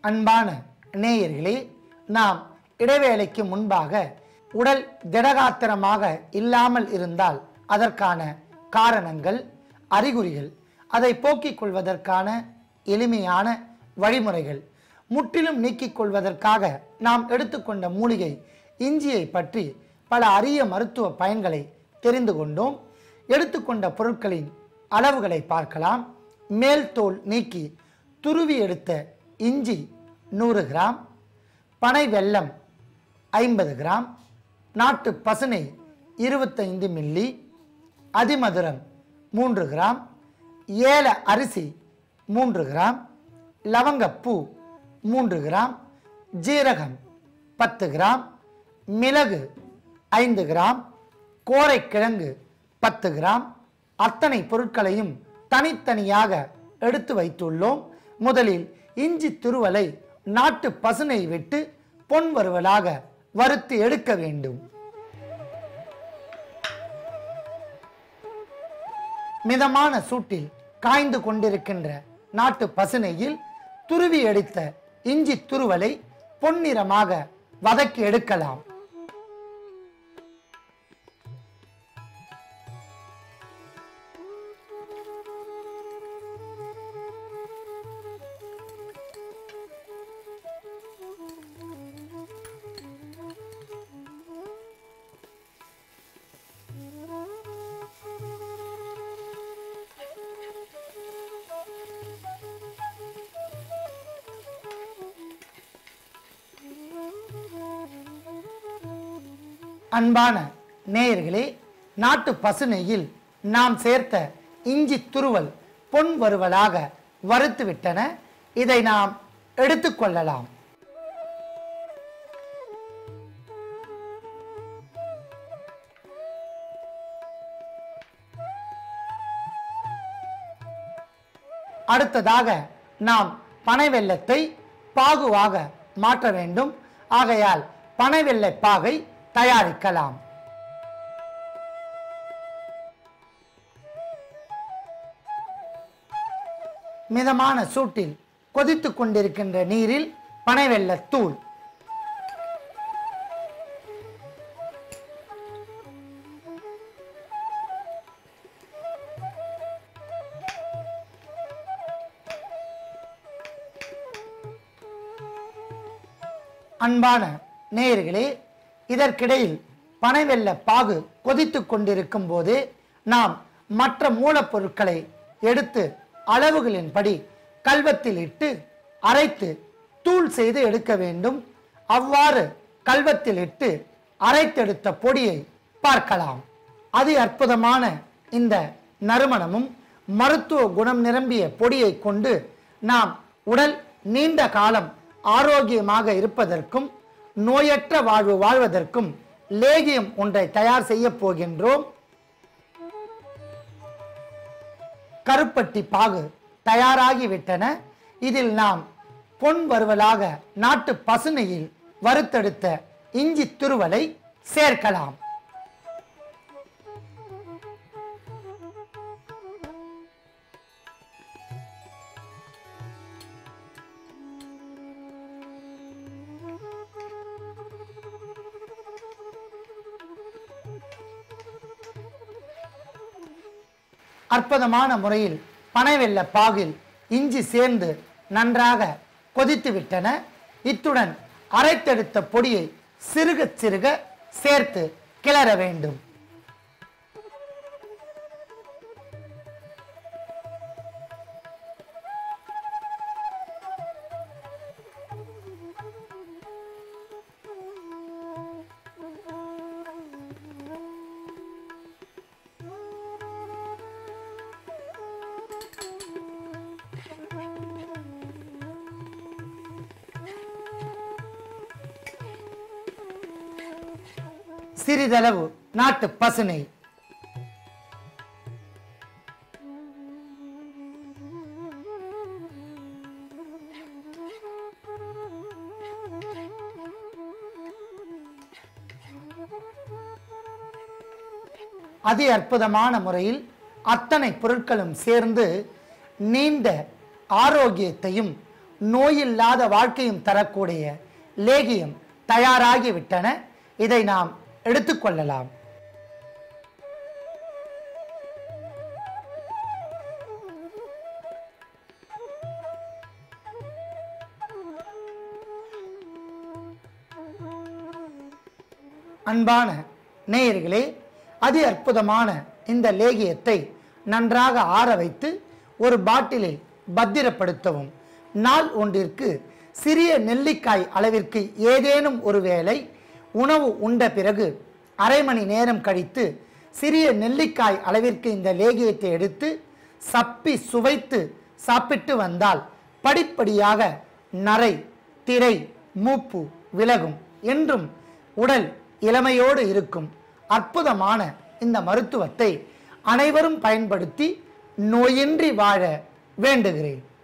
அன்பான நேயர்களே நாம் இடைவேளைக்கு முன்பாக உடல் திடகாத்திரமாக இல்லாமல் இருந்தால் அதற்கான காரணங்கள் அறிகுறிகள் அதை போக்கிக் கொள்வதற்கான எளிமையான வழிமுறைகள் முற்றிலும் நீக்கிக் கொள்வதற்காக நாம் எடுத்துக்கொண்ட மூலிகை இஞ்சியை பற்றி பல அரிய மருத்துவ பயன்களை தெரிந்து கொண்டோம் எடுத்துக்கொண்ட பொருட்களின் அளவுகளை பார்க்கலாம் மேல் தோல் நீக்கி துருவி எடுத்த இஞ்சி நூறு கிராம் பனை வெல்லம் ஐம்பது கிராம் நாட்டு பசுனை இருபத்தைந்து மில்லி அதிமதுரம் மூன்று கிராம் ஏல அரிசி மூன்று கிராம் லவங்கப்பூ மூன்று கிராம் ஜீரகம் பத்து கிராம் மிளகு ஐந்து கிராம் கோரைக்கிழங்கு பத்து கிராம் அத்தனை பொருட்களையும் தனித்தனியாக எடுத்து வைத்துள்ளோம் முதலில் இஞ்சி துருவலை நாட்டு பசுனை விட்டு பொன் வறுவலாக வறுத்து எடுக்க வேண்டும் மிதமான சூட்டில் காய்ந்து கொண்டிருக்கின்ற நாட்டு பசுனையில் துருவி எடுத்த இஞ்சி துருவலை பொன்னிறமாக வதக்கி எடுக்கலாம் அன்பான நேயர்களே நாட்டு பசுநெய்யில் நாம் சேர்த்த இஞ்சி துருவல் பொன் வறுவலாக வறுத்து விட்டன இதை நாம் எடுத்துக்கொள்ளலாம் அடுத்ததாக நாம் பனை வெல்லத்தை பாகுவாக மாற்ற வேண்டும் ஆகையால் பனை வெல்லை பாகை தயாரிக்கலாம் மிதமான சூட்டில் கொதித்துக் கொண்டிருக்கின்ற நீரில் பனை வெல்லத்தூள் அன்பான நேயர்களே இதற்கிடையில் பனைவெல்ல பாகு கொதித்துக் கொண்டிருக்கும் போது நாம் மற்ற மூலப்பொருட்களை எடுத்து அளவுகளின்படி கல்வத்தில் இட்டு அரைத்து தூள் செய்து எடுக்க வேண்டும் அவ்வாறு கல்வத்தில் இட்டு அரைத்தெடுத்த பொடியை பார்க்கலாம் அதி அற்புதமான இந்த நறுமணமும் மருத்துவ குணம் நிரம்பிய பொடியை கொண்டு நாம் உடல் நீண்ட காலம் ஆரோக்கியமாக இருப்பதற்கும் நோயற்ற வாழ்வு வாழ்வதற்கும் லேகியம் ஒன்றை தயார் செய்ய போகின்றோம் கருப்பட்டி பாகு தயாராகிவிட்டன இதில் நாம் பொன் வறுவலாக நாட்டு பசுனையில் வறுத்தெடுத்த இஞ்சி துருவலை சேர்க்கலாம் அற்புதமான முறையில் பனைவெல்ல பாகில் இஞ்சி சேர்ந்து நன்றாக கொதித்து விட்டன இத்துடன் அரைத்தெடுத்த பொடியை சிறுக சிறுக சேர்த்து கிளற வேண்டும் சிறிதளவு நாட்டு பசுனை அதி அற்புதமான முறையில் அத்தனை பொருட்களும் சேர்ந்து நீண்ட ஆரோக்கியத்தையும் நோயில்லாத வாழ்க்கையும் தரக்கூடிய லேகியம் தயாராகிவிட்டன இதை நாம் எடுத்துக்கொள்ளலாம் அன்பான நேயர்களே அதி அற்புதமான இந்த லேகியத்தை நன்றாக ஆற வைத்து ஒரு பாட்டிலில் பத்திரப்படுத்தவும் நாள் ஒன்றிற்கு சிறிய நெல்லிக்காய் அளவிற்கு ஏதேனும் ஒரு வேளை உணவு உண்ட பிறகு அரை மணி நேரம் கழித்து சிறிய நெல்லிக்காய் அளவிற்கு இந்த லேகியத்தை எடுத்து சப்பி சுவைத்து சாப்பிட்டு வந்தால் படிப்படியாக நரை திரை மூப்பு விலகும் என்றும் உடல் இளமையோடு இருக்கும் அற்புதமான இந்த மருத்துவத்தை அனைவரும் பயன்படுத்தி நோயின்றி வாழ வேண்டுகிறேன்